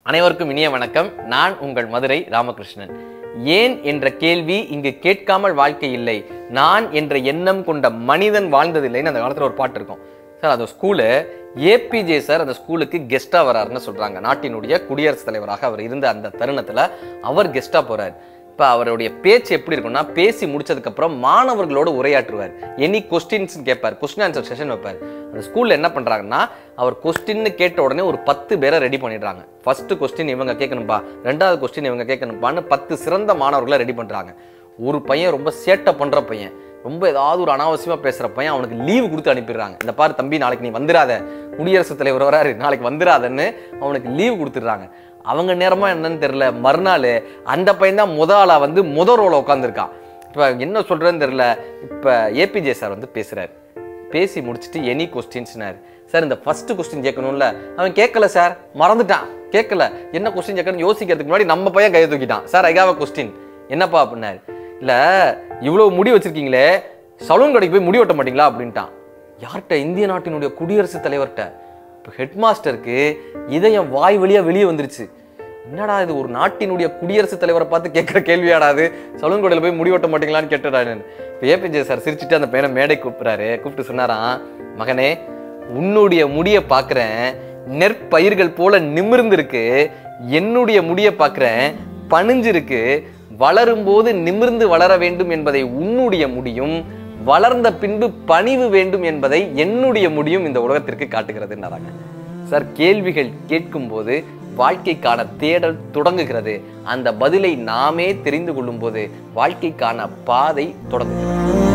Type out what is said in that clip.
அனைவருக்கும் இனிய வணக்கம் நான் உங்கள் மதுரை ராமகிருஷ்ணன் ஏன் என்ற கேள்வி இங்கு கேட்காமல் வாழ்க்கை இல்லை நான் என்ற எண்ணம் கொண்ட மனிதன் வாழ்ந்ததில்லைன்னு அந்த காலத்துல ஒரு பாட்டு இருக்கும் சார் அந்த ஸ்கூலு ஏபிஜே சார் அந்த ஸ்கூலுக்கு கெஸ்டா வராருன்னு சொல்றாங்க நாட்டினுடைய குடியரசுத் தலைவராக அவர் இருந்த அந்த தருணத்துல அவர் கெஸ்டா போறார் இப்போ அவருடைய பேச்சு எப்படி இருக்கும்னா பேசி முடிச்சதுக்கப்புறம் மாணவர்களோட உரையாற்றுவார் எனி கொஸ்டின்ஸ் கேட்பார் கொஸ்டின் ஆன்சர் செஷன் வைப்பார் அந்த ஸ்கூலில் என்ன பண்ணுறாங்கன்னா அவர் கொஸ்டின்னு கேட்ட உடனே ஒரு பத்து பேரை ரெடி பண்ணிடுறாங்க ஃபர்ஸ்ட் கொஸ்டின் இவங்க கேட்கணும்பா ரெண்டாவது கொஸ்டின் இவங்க கேட்கணும்பான்னு பத்து சிறந்த மாணவர்களை ரெடி பண்ணுறாங்க ஒரு பையன் ரொம்ப சேட்டை பண்ணுற பையன் ரொம்ப ஏதாவது ஒரு அனாவசியமாக பேசுகிற பையன் அவனுக்கு லீவு கொடுத்து அனுப்பிடுறாங்க இந்த பாரு தம்பி நாளைக்கு நீ வந்துடாத குடியரசுத் தலைவர் வராரு நாளைக்கு வந்துடாதன்னு அவனுக்கு லீவு கொடுத்துட்றாங்க அவங்க நேரமா என்னன்னு தெரியல மறுநாள் அந்த பையன் தான் முத ஆளா வந்து முத ரோல உட்காந்துருக்கான் இப்போ என்ன சொல்றேன்னு தெரியல இப்போ ஏபிஜே சார் வந்து பேசுறாரு பேசி முடிச்சுட்டு எனி கொஸ்டின்ஸ்னாரு சார் இந்த ஃபர்ஸ்ட் கொஸ்டின் கேட்கணும்ல அவன் கேட்கல சார் மறந்துட்டான் கேட்கல என்ன கொஸ்டின் கேட்கணும்னு யோசிக்கிறதுக்கு முன்னாடி நம்ம பையன் கையை தூக்கிட்டான் சார் ஐ ஹாவ் கொஸ்டின் என்னப்பா அப்படின்னாரு இல்ல இவ்வளவு முடி வச்சிருக்கீங்களே சலூன் கடைக்கு போய் முடி வெட்ட மாட்டீங்களா அப்படின்ட்டான் யார்கிட்ட இந்திய நாட்டினுடைய குடியரசுத் தலைவர்கிட்ட இப்போ ஹெட்மாஸ்டருக்கு இதயம் வாய் வழியா வெளியே வந்துருச்சு என்னடா இது ஒரு நாட்டினுடைய குடியரசுத் தலைவரை பார்த்து கேட்குற கேள்வியாடா அது சலூன் கடையில் போய் முடி வெட்ட மாட்டீங்களான்னு கேட்டுடான்னு இப்போ ஏபிஜே சார் சிரிச்சுட்டு அந்த பையனை மேடை கூப்பிட்றாரு கூப்பிட்டு சொன்னாராம் மகனே உன்னுடைய முடியை பார்க்குறேன் நெற்பயிர்கள் போல நிமிர்ந்திருக்கு என்னுடைய முடியை பார்க்குறேன் பணிஞ்சிருக்கு வளரும்போது நிமிர்ந்து வளர வேண்டும் என்பதை உன்னுடைய முடியும் வளர்ந்த பின்பு பணிவு வேண்டும் என்பதை என்னுடைய முடியும் இந்த உலகத்திற்கு காட்டுகிறதுன்னாராங்க சார் கேள்விகள் கேட்கும்போது வாழ்க்கைக்கான தேடல் தொடங்குகிறது அந்த பதிலை நாமே தெரிந்து கொள்ளும்போது வாழ்க்கைக்கான பாதை தொடங்குகிறது